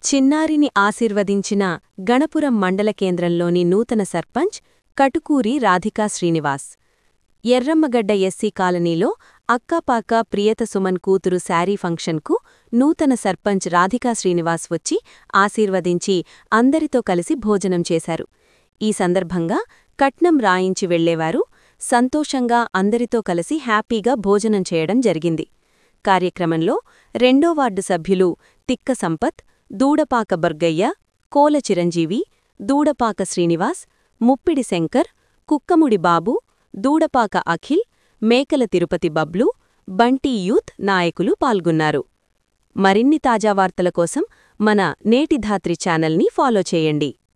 చిన్నారిని ఆశీర్వదించిన గణపురం మండల కేంద్రంలోని నూతన సర్పంచ్ కటుకూరి రాధికా శ్రీనివాస్ ఎర్రమ్మగడ్డ ఎస్సీ కాలనీలో అక్కాపాక ప్రియత సుమన్ కూతురు శారీ ఫంక్షన్కు నూతన సర్పంచ్ రాధికా శ్రీనివాస్ వచ్చి ఆశీర్వదించి అందరితో కలిసి భోజనం చేశారు ఈ సందర్భంగా కట్నం రాయించి వెళ్లేవారు సంతోషంగా అందరితో కలిసి హ్యాపీగా భోజనం చేయడం జరిగింది కార్యక్రమంలో రెండో వార్డు సభ్యులు తిక్క సంపత్ దూడపాక బర్గయ్య కోల చిరంజీవి దూడపాక శ్రీనివాస్ ముప్పిడి శంకర్ కుక్కముడి బాబు దూడపాక అఖిల్ మేకల తిరుపతి బబ్లు బంటి యూత్ నాయకులు పాల్గొన్నారు మరిన్ని తాజా వార్తల కోసం మన నేటి ధాత్రి ఛానల్ని ఫాలో చేయండి